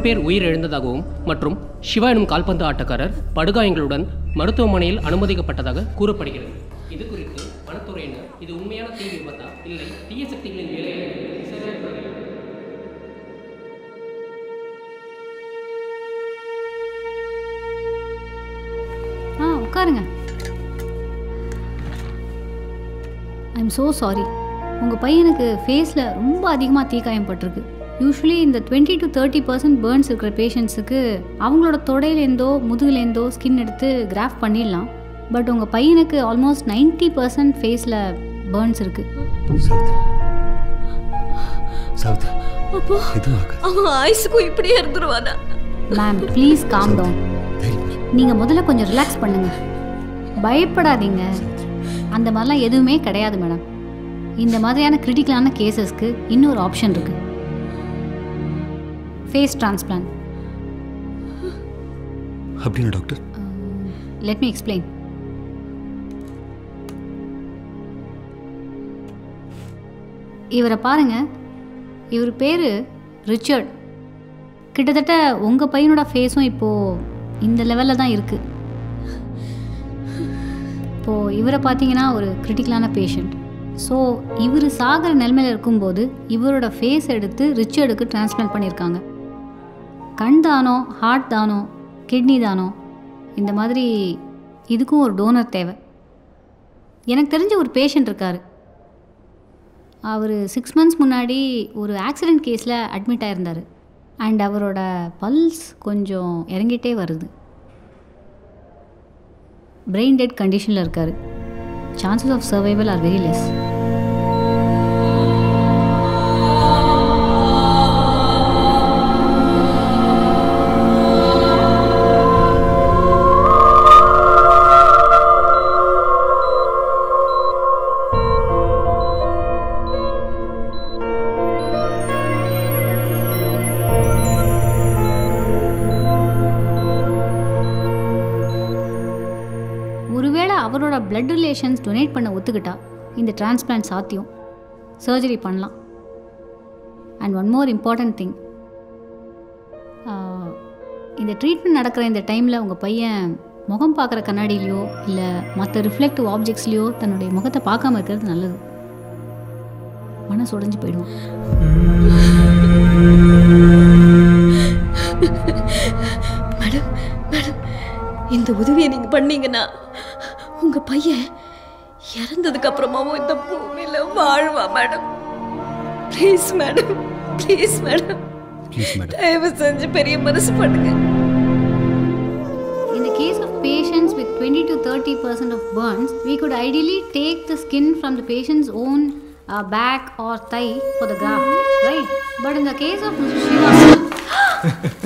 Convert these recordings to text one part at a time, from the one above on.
பேர் உயிரிழந்ததாகவும் மற்றும் சிவா எனும் கால்பந்து ஆட்டக்காரர் படுகாயங்களுடன் மருத்துவமனையில் அனுமதிக்கப்பட்டதாக கூறப்படுகிறது இது குறித்து வனத்துறையினர் இது உண்மையான தீ விபத்தா இல்லை தீய சக்திகளின் வேலையா என்று விசாரித்து வருகிறது. ஆ உட்காருங்க ஐம் ஸோ சாரி உங்கள் பையனுக்கு ஃபேஸில் ரொம்ப அதிகமாக தீக்காயம் பட்டிருக்கு யூஸ்வலி இந்த twenty to thirty percent burns இருக்கிற பேஷண்ட்ஸுக்கு அவங்களோட தொடையிலேருந்தோ முதுகுலேருந்தோ ஸ்கின் எடுத்து கிராஃப்ட் பண்ணிடலாம் பட் உங்கள் பையனுக்கு ஆல்மோஸ்ட் நைன்ட்டி பர்சன்ட் ஃபேஸில் பேர்ன்ஸ் இருக்குது சாவித்ரி அப்போ எதுவும் ஆகாது அவன் ஆயுசுக்கும் இப்படியே இருந்துருவானா மேம் ப்ளீஸ் காம் டவுன் தைரியம் இரு. நீங்கள் முதல்ல கொஞ்சம் ரிலாக்ஸ் பண்ணுங்க பயப்படாதீங்க அந்த மாதிரிலாம் எதுவுமே கிடையாது மேடம் இந்த மாதிரியான கிரிட்டிக்கலான கேசஸ்க்கு இன்னொரு ஆப்ஷன் இருக்கு ஃபேஸ் டிரான்ஸ்பிளான்ட் அப்படின்னா டாக்டர் லெட் மீ எக்ஸ்பிளைன் இவரை பாருங்க இவர் பேர் ரிச்சர்ட் கிட்டத்தட்ட உங்கள் பையனோட ஃபேஸும் இப்போது இந்த லெவலில் தான் இருக்குது இப்போது இவரை பார்த்தீங்கன்னா ஒரு கிரிட்டிக்கலான பேஷண்ட் ஸோ இவர் சாகிற நிலைமையில் இருக்கும்போது இவரோட ஃபேஸ் எடுத்து ரிச்சர்டுக்கு டிரான்ஸ்பிளான்ட் பண்ணியிருக்காங்க கண் தானம் ஹார்ட் தானம் கிட்னி தானம் இந்த மாதிரி இதுக்கும் ஒரு டோனர் தேவை எனக்கு தெரிஞ்ச ஒரு பேஷண்ட் இருக்கார் அவர் சிக்ஸ் மந்த்ஸ் முன்னாடி ஒரு ஆக்சிடெண்ட் கேஸில் அட்மிட் ஆயிருந்தார் அண்ட் அவரோட பல்ஸ் கொஞ்சம் இறங்கிட்டே வருது பிரெயின் டெட் கண்டிஷனில் இருக்கார் chances of survival are very less ஒருவேளை அவரோட blood ரிலேஷன்ஸ் டொனேட் பண்ண ஒத்துக்கிட்டா இந்த டிரான்ஸ்பிளான்ட் சாத்தியம் சர்ஜரி பண்ணலாம் and one more important thing இந்த ட்ரீட்மெண்ட் நடக்கிற இந்த டைமில் உங்கள் பையன் முகம் பார்க்குற கண்ணாடியிலையோ இல்லை மற்ற ரிஃப்ளெக்டிவ் ஆப்ஜெக்ட்ஸ்லையோ தன்னுடைய முகத்தை பார்க்காம இருக்கிறது நல்லது மனசு உடைஞ்சு போயிடுவோம் மேடம் மேடம் இந்த உதவியை நீங்க பண்ணீங்கன்னா உங்க பையன் இறந்ததுக்கு அப்புறமாவும் இந்த பூமியில வாழ்வா madam please madam please madam please madam தயவு செஞ்சு பெரிய மனசு பண்ணுங்க In the case of patients with 20 to 30 percent of burns, we could ideally take the skin from the patient's own uh, back or thigh for the graft, right? But in the case of Mr. Shiva,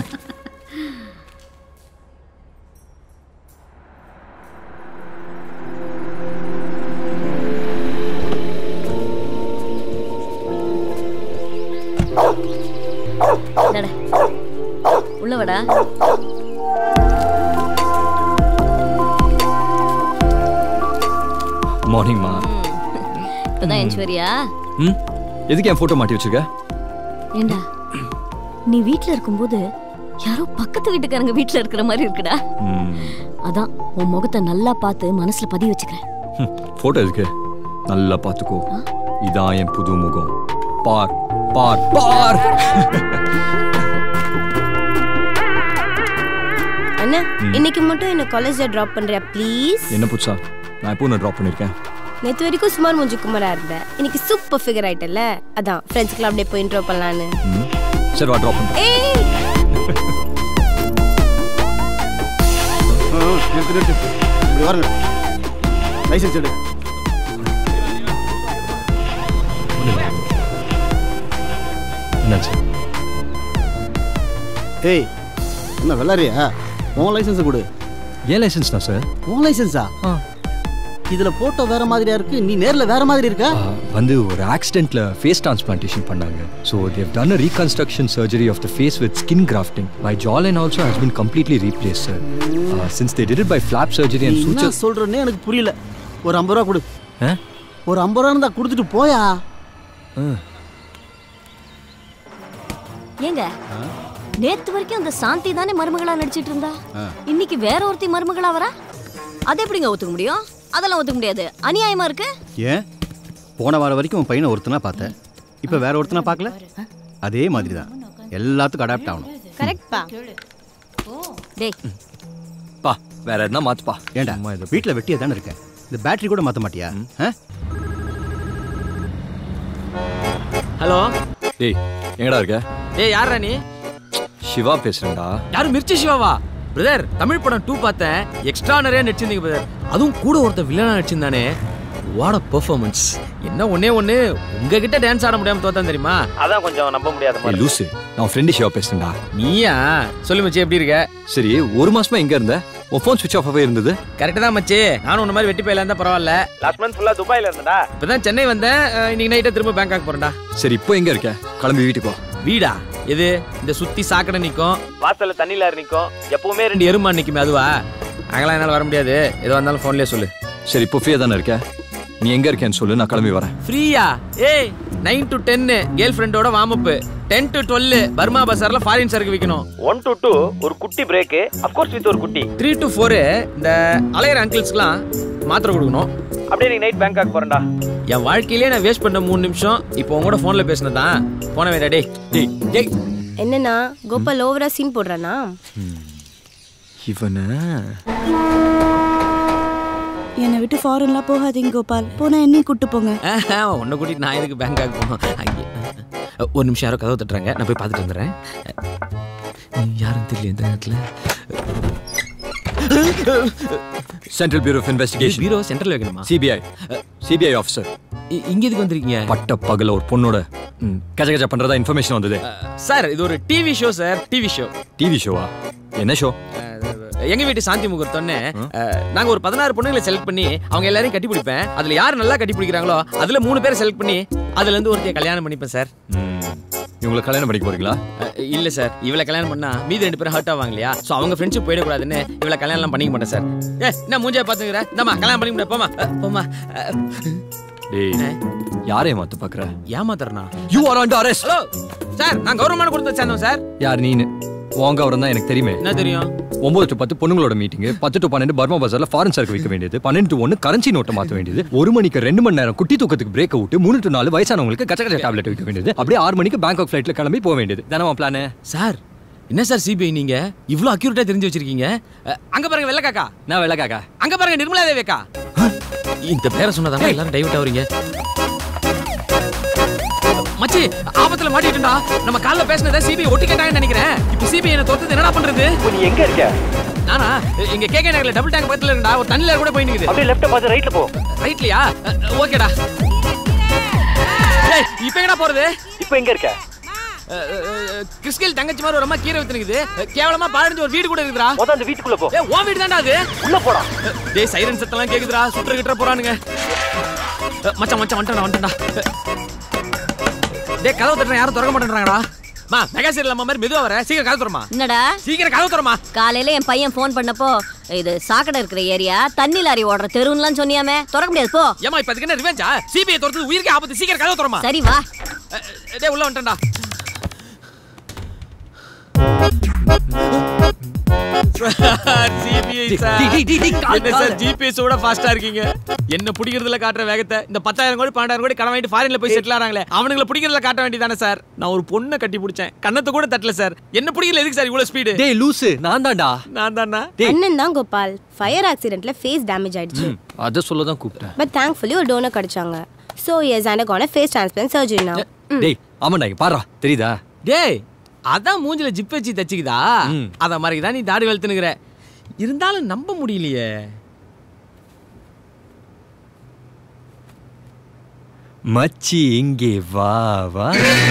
நட உள்ள வாடா மார்னிங்மா இப்பதான் எஞ்சி வரியா ம் எதுக்கு என் photo மாட்டி வச்சிருக்க ஏண்டா நீ வீட்ல இருக்கும்போது யாரோ பக்கத்து வீட்டுக்காரங்க வீட்ல இருக்கிற மாதிரி இருக்குடா ம் அதான் உன் முகத்தை நல்லா பார்த்து மனசுல பதிய வச்சுக்கிறேன் ஃபோட்டோ எதுக்கு நல்லா பார்த்துக்கோ இதான் என் புது முகம் பார் பார் பார் அண்ணா இன்னைக்கு மட்டும் என்ன காலேஜ்ல டிராப் பண்றியா ப்ளீஸ் என்ன புதுசா நான் எப்போ நான் ட்ராப் பண்ணியிருக்கேன் நேத்து வரைக்கும் சுமார் மூஞ்சி குமரா இருந்தேன் இன்னைக்கு சூப்பர் ஃபிகர் ஆயிட்டல அதான் ஃப்ரெண்ட்ஸ்க்குலாம் அப்படியே போய் இன்ட்ரோ பண்ணலான்னு ம் சரி வா ட்ராப் பண்ணுறேன் ஏய் நிறுத்து நிறுத்து இப்படி வரங்க லைசன்ஸ் எடு என்னாச்சு ஏய் என்ன வெள்ளாரியா உன் லைசன்ஸை கொடு ஏன் லைசன்ஸ் தான் சார் உன் லைசன்ஸா ஆ இதுல போட்டோ வேற மாதிரியா இருக்கு நீ நேர்ல வேற மாதிரி இருக்க ஆ, வந்து ஒரு ஆக்சிடென்ட்ல ஃபேஸ் டிரான்ஸ்பிளான்டேஷன் பண்ணாங்க so they've done a reconstruction surgery of the face with skin grafting my jaw and also has been completely replace sir since they did it by flap surgery நீ அண்ட் என்ன suture சொல்றேன்னே எனக்கு புரியல ஒரு ஐம்பது ரூபா கொடு ஒரு ஐம்பது ரூபா இருந்தா கொடுத்துட்டு போயா ஏங்க நேத்து வரைக்கும் அந்த சாந்தி தானே மருமகளா நடிச்சிட்டு இருந்தா இன்னைக்கு வேற ஒருத்தி மருமகளா வரா அதை எப்படிங்க ஒத்துக்க முடியும் அதெல்லாம் ஒத்துக்க முடியாது அநியாயமா இருக்கு ஏன் போன வாரம் வரைக்கும் உன் பையனை ஒருத்தனா பார்த்தேன் இப்போ வேற ஒருத்தனா பார்க்கல அதே மாதிரி தான் எல்லாத்துக்கும் அடாப்ட் ஆகணும் கரெக்ட்பா டேய் பா வேற எதுனா மாத்துப்பா ஏண்டா சும்மா இதை வீட்டில் வெட்டியா தானே இருக்க இந்த பேட்டரி கூட மாற்ற மாட்டியா ஆ? ஹலோ டேய் எங்கடா இருக்க ஏய் யாரா நீ சிவா பேசுறேன்டா யாரும் மிர்ச்சி சிவாவா பிரதர் தமிழ் படம் டூ பார்த்தேன் எக்ஸ்ட்ரா நிறைய நடிச்சிருந்தீங்க பிரதர் அதுவும் கூட ஒருத்தன் வில்லனா நடிச்சிருந்தானே வாட் அ பெர்ஃபார்மன்ஸ் என்ன ஒண்ணே ஒண்ணு உங்ககிட்ட டான்ஸ் ஆட முடியாம தோத்தான் தெரியுமா அதான் கொஞ்சம் நம்ப முடியாத ஏய், லூசு நான் ஃப்ரெண்டு சிவா பேசுறேன்டா நீயா சொல்லு மச்சி எப்படி இருக்க சரி ஒரு மாசமா எங்க இருந்த உன் ஃபோன் சுவிச் ஆஃபாவே இருந்தது கரெக்ட் தான் மச்சி நானும் உன்ன மாதிரி வெட்டி போயில இருந்தா பரவாயில்ல லாஸ்ட் மந்த் ஃபுல்லா துபாயில இருந்தடா இப்பதான் சென்னை வந்தேன் அஹ், இன்னைக்கு நைட்டே திரும்ப பேங்காக் போறேன்டா சரி இப்போ எங்க இருக்க கிளம்பி வீட்டுக்கு வா வீடா எது இந்த சுத்தி சாக்கடை நிக்கும் வாசல்ல தண்ணில நிக்கும் எப்பவுமே ரெண்டு எருமா நிக்குமே அதுவா அங்கெல்லாம் என்னால வர முடியாது எதுவா இருந்தாலும் போன்லயே சொல்லு சரி இப்போ ஃப்ரீயா தானே இருக்க நீ எங்க இருக்கேன்னு சொல்லு நான் கிளம்பி வரேன் ஃப்ரீயா ஏய் நைன் டு டென்னு கேர்ள் ஃப்ரெண்டோட warm up ten to twelve Burma பசார்ல ஃபாரின் சரக்கு விற்கணும் ஒன் டு டூ ஒரு குட்டி பிரேக் அஃப்கோர்ஸ் வித் ஒரு குட்டி த்ரீ டு ஃபோர் இந்த அலையர் அங்கிள்ஸ்க்குலாம் மாத்திரை கொடுக்கணும் அப்படியே நீ நைட் பேங்காக் போறேன்டா என் வாழ்க்கையிலே நான் வேஸ்ட் பண்ண மூணு நிமிஷம் இப்போ உங்களோட ஃபோன்ல பேசினதான் போன வேடா டேய் டேய் டேய் என்னன்னா கோபால் ஓவரா சீன் போடுறானா இவனை என்னை விட்டு ஃபாரின்லாம் போகாதீங்க கோபால் போனா என்னையும் கூட்டு போங்க ஆஹா, உன்னை கூட்டிட்டு நான் எதுக்கு பேங்காக் போகணும் அங்கே ஒரு நிமிஷம் யாரோ கதவு தட்டுறாங்க நான் போய் பார்த்துட்டு வந்துடுறேன் யாரும் தெரியல இந்த நேரத்தில் central bureau of investigation bureau சென்டர்ல வைக்கணுமா சிபிஐ சிபிஐ ஆஃபீஸர் இ- இங்க எதுக்கு வந்திருக்கீங்க பட்ட பகல ஒரு பொண்ணோட ம், கஜ கஜ பண்றதா இன்ஃபர்மேஷன் வந்தது சார் இது ஒரு TV show sir TV show TV ஷோவா என்ன ஷோ எங்க வீட்டு சாந்தி முகூர்த்தம்னு அஹ், நாங்க ஒரு பதினாறு பொண்ணுங்களை செலக்ட் பண்ணி அவங்க எல்லாரையும் கட்டி பிடிப்பேன் அதுல யார் நல்லா கட்டி பிடிக்கிறாங்களோ அதுல மூணு பேரை செலக்ட் பண்ணி அதுல இருந்து ஒருத்தைய கல்யாணம் பண்ணிப்பேன் சார் இவங்களை கல்யாணம் பண்ணிக்க போறீங்களா அஹ், இல்ல சார் இவளை கல்யாணம் பண்ணா மீதி ரெண்டு பேரும் ஹர்ட் ஆவாங்க இல்லையா சோ அவங்க ஃப்ரெண்ட்ஷிப் போயிடக்கூடாதுன்னு இவளை கல்யாணம் பண்ணிக்க மாட்டேன் சார் ஏ என்ன மூஞ்சியா பாத்துக்கிற இந்தாம்மா கல்யாணம் பண்ணிக்க முடியாது போமா அஹ், போமா அஹ், டேய் யாரை மாத்து பாக்குற ஏமாத்துறனா you are under arrest hello sir நான் கௌரவமான கொடுத்து சேர்ந்தோம் சார் யார் நீனு உங்க அவரம் தான் எனக்கு தெரியுமே என்ன தெரியும் ஒன்பது டு பத்து பொண்ணுங்களோட மீட்டிங் பத்து டு பன்னெண்டு பர்மா பஜார்ல ஃபாரின் சரக்கு விற்க வேண்டியது பன்னெண்டு டு ஒன்று கரன்சி நோட்டை மாற்ற வேண்டியது ஒரு மணிக்கு ரெண்டு மணி நேரம் குட்டி தூக்கத்துக்கு பிரேக் விட்டு மூணு டு நாலு வயசானவங்களுக்கு கச்ச கச்ச டேப்லெட் விற்க வேண்டியது அப்படியே ஆறு மணிக்கு பேங்காக் ஃபிளைட்ல கிளம்பி போக வேண்டியது தானே பிளானு சார் என்ன சார் சிபிஐ நீங்க இவ்ளோ அக்யூரேட்டா தெரிஞ்சு வச்சிருக்கீங்க அஹ், அங்க பாருங்க வெள்ளை காக்கா நான் வெள்ள காக்கா அங்க பாருங்க நிர்மலா தேவி அக்கா இந்த பேரை சொன்னதாங்க எல்லாரும் டைவர்ட் ஆவறீங்க மச்சி ஆபத்துல மாட்டிட்டா நம்ம கால்ல பேசினதை சிபிஐ ஒட்டி கேட்டாங்கன்னு நினைக்கிறேன் இப்போ சிபிஐ என்ன தோத்தது என்னடா பண்றது நீ எங்க இருக்க நானா இங்க கேகே நகர்ல டபுள் டேங்க் பக்கத்துல இருந்தா ஒரு தண்ணில கூட போய் நிக்குது அப்படியே லெஃப்ட் பார்த்து ரைட்ல போ ரைட்லயா ஓகேடா ஏய் இப்போ எங்கடா போறது இப்போ எங்க இருக்க கிறிஸ்கல் தங்கச்சி மாதிரி ஒரு அம்மா கீரை வித்துனுக்குது கேவலமா பாழஞ்சு ஒரு வீடு கூட இருக்குதுடா மொதல் அந்த வீட்டுக்குள்ள போ ஏ உன் வீடு தான்டா அது உள்ள போடா டேய் சைரன் சத்தம்லாம் கேக்குதுடா சுற்ற கிட்ட போறானுங்க அஹ், மச்சான் மச்சான் வந்துட்டா வந்துட்டா டேய் கதவு தட்டுறேன் யாரும் திறக்க மாட்டேன்றாங்கடா மா மெகா சீரியல் அம்மா மாதிரி மெதுவா வர சீக்கிரம் கதவு திறமா என்னடா சீக்கிரம் கதவு திறமா காலையில என் பையன் ஃபோன் பண்ணப்போ இது சாக்கடை இருக்கிற ஏரியா தண்ணி லாரி ஓடுற தெருவுலாம் சொன்னியாமே திறக்க முடியாது போ ஏமா இப்ப அதுக்கு என்ன ரிவெஞ்சா சிபிஐ துரத்து உயிருக்கு ஆபத்து சீக்கிரம் கதவு திறமா சரி வா அஹ், அஹ், டேய் உள்ள வந்துட்டேன்டா sir CBI sir T, T, T, call, என்ன சார் கால். ஜிபிஎஸ் விட ஃபாஸ்டா இருக்கீங்க என்ன பிடிக்கிறதுல காட்டுற வேகத்தை இந்த பத்தாயிரம் கோடி பன்னெண்டாயிரம் கோடி கடன் வாங்கிட்டு ஃபாரின்ல போய் செட்டில் ஆறாங்களே அவனுங்களை பிடிக்கிறதுல காட்ட வேண்டியதானே சார் நான் ஒரு பொண்ணை கட்டி பிடிச்சேன் கண்ணத்தை கூட தட்டல சார் என்ன பிடிக்கல எதுக்கு சார் இவ்வளவு ஸ்பீடு டேய் லூசு நான் தான்டா நான் தானா அண்ணன் தான் கோபால் ஃபயர் ஆக்சிடென்ட்ல ஃபேஸ் டேமேஜ் ஆயிடுச்சு அதை சொல்ல தான் கூப்பிட்டேன் பட் தேங்க்ஃபுல்லி ஒரு டோனர் கிடைச்சாங்க so has undergone face transplant surgery now டேய் ஆமாண்டா இங்க பாருடா தெரியுதா டேய் அதான் மூஞ்சில ஜிப் வச்சு தச்சுக்குதா அத மாதிரி தான் நீ தாடி வளர்த்துனுக்குற இருந்தாலும் நம்ப முடியலையே மச்சி இங்கே வா வா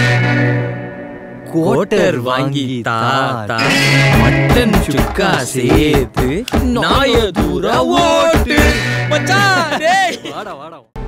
கோட்டர் வாங்கி தாத்தா மட்டன் சுக்கா சேர்த்து நாய தூர ஓட்டு மச்சான் டேய் வாடா வாடா